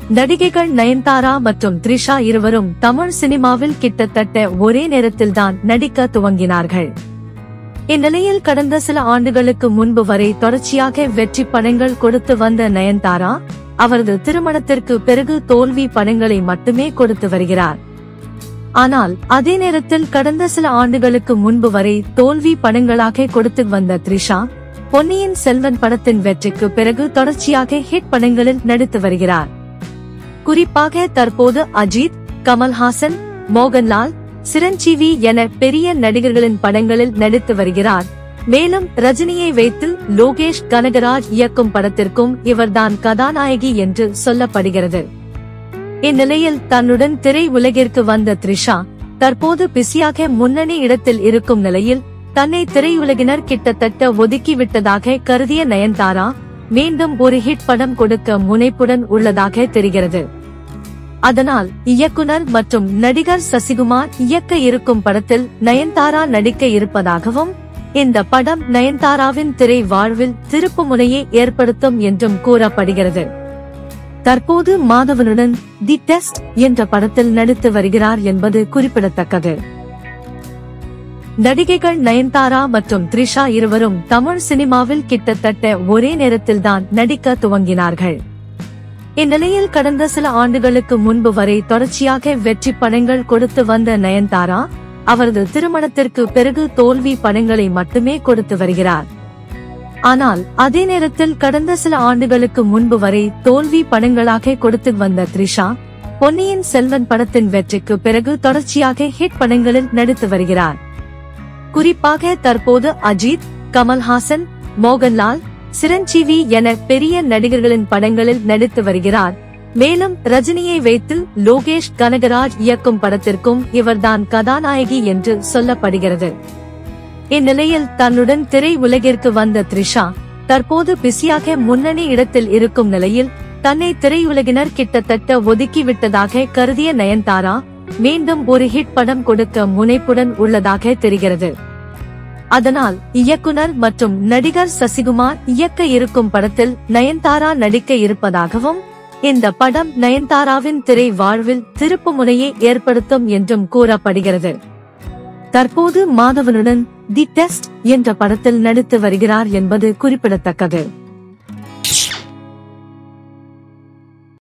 நடிகைகள் நயன்தாரா மற்றும் த்ரிஷா இருவரும் தமிழ் சினிமாவில் கிட்டத்தட்ட ஒரே நேரத்தில்தான் நடிக்க துவங்கினார்கள் இந்நிலையில் கடந்த சில ஆண்டுகளுக்கு முன்பு வரை தொடர்ச்சியாக வெற்றி படங்கள் கொடுத்து வந்த நயன்தாரா அவரது திருமணத்திற்கு பிறகு தோல்வி படங்களை மட்டுமே கொடுத்து வருகிறார் ஆனால் அதே நேரத்தில் கடந்த சில ஆண்டுகளுக்கு முன்பு வரை தோல்வி படங்களாக கொடுத்து வந்த த்ரிஷா பொன்னியின் செல்வன் படத்தின் வெற்றிக்கு பிறகு தொடர்ச்சியாக ஹிட் படங்களில் நடித்து வருகிறார் குறிப்பாக தற்போது அஜித் கமல்ஹாசன் மோகன்லால் சிரஞ்சீவி என பெரிய நடிகர்களின் படங்களில் நடித்து வருகிறார் மேலும் ரஜினியை வைத்து லோகேஷ் கனகராஜ் இயக்கும் படத்திற்கும் இவர்தான் கதாநாயகி என்று சொல்லப்படுகிறது இந்நிலையில் தன்னுடன் திரை உலகிற்கு வந்த த்ரிஷா தற்போது பிஸியாக முன்னணி இடத்தில் இருக்கும் நிலையில் தன்னை திரையுலகினர் கிட்டத்தட்ட ஒதுக்கிவிட்டதாக கருதிய நயன்தாரா மீண்டும் ஒரு ஹிட் படம் கொடுக்க முனைப்புடன் உள்ளதாக தெரிகிறது அதனால் இயக்குனர் மற்றும் நடிகர் சசிகுமார் இயக்க இருக்கும் படத்தில் நயன்தாரா நடிக்க இருப்பதாகவும் இந்த படம் நயன்தாராவின் திரை வாழ்வில் திருப்பு முனையை ஏற்படுத்தும் என்றும் கூறப்படுகிறது தற்போது மாதவனுடன் தி டெஸ்ட் என்ற படத்தில் நடித்து வருகிறார் என்பது குறிப்பிடத்தக்கது நடிகைகள் நயன்தாரா மற்றும் த்ரிஷா இருவரும் தமிழ் சினிமாவில் கிட்டத்தட்ட ஒரே நேரத்தில்தான் நடிக்க துவங்கினார்கள் இந்நிலையில் கடந்த சில ஆண்டுகளுக்கு முன்பு வரை தொடர்ச்சியாக வெற்றி படங்கள் கொடுத்து வந்த நயன்தாரா அவரது திருமணத்திற்கு பிறகு தோல்வி படங்களை மட்டுமே கொடுத்து வருகிறார் ஆனால் அதே நேரத்தில் கடந்த சில ஆண்டுகளுக்கு முன்பு வரை தோல்வி படங்களாக கொடுத்து வந்த த்ரிஷா பொன்னியின் செல்வன் படத்தின் வெற்றிக்கு பிறகு தொடர்ச்சியாக ஹிட் படங்களில் நடித்து வருகிறார் குறிப்பாக தற்போது அஜித் கமல்ஹாசன் மோகன்லால் சிரஞ்சீவி என பெரிய நடிகர்களின் படங்களில் நடித்து வருகிறார் மேலும் ரஜினியை வைத்து லோகேஷ் கனகராஜ் இயக்கும் படத்திற்கும் இவர்தான் கதாநாயகி என்று சொல்லப்படுகிறது இந்நிலையில் தன்னுடன் திரை உலகிற்கு வந்த த்ரிஷா தற்போது பிஸியாக முன்னணி இடத்தில் இருக்கும் நிலையில் தன்னை திரையுலகினர் கிட்டத்தட்ட ஒதுக்கிவிட்டதாக கருதிய நயன்தாரா மீண்டும் ஒரு ஹிட் படம் கொடுக்க முனைப்புடன் உள்ளதாக தெரிகிறது அதனால் இயக்குனர் மற்றும் நடிகர் சசிகுமார் இயக்க இருக்கும் படத்தில் நயன்தாரா நடிக்க இருப்பதாகவும் இந்த படம் நயன்தாராவின் திரை வாழ்வில் திருப்பு முனையை ஏற்படுத்தும் என்றும் கூறப்படுகிறது தற்போது மாதவனுடன் தி டெஸ்ட் என்ற படத்தில் நடித்து வருகிறார் என்பது குறிப்பிடத்தக்கது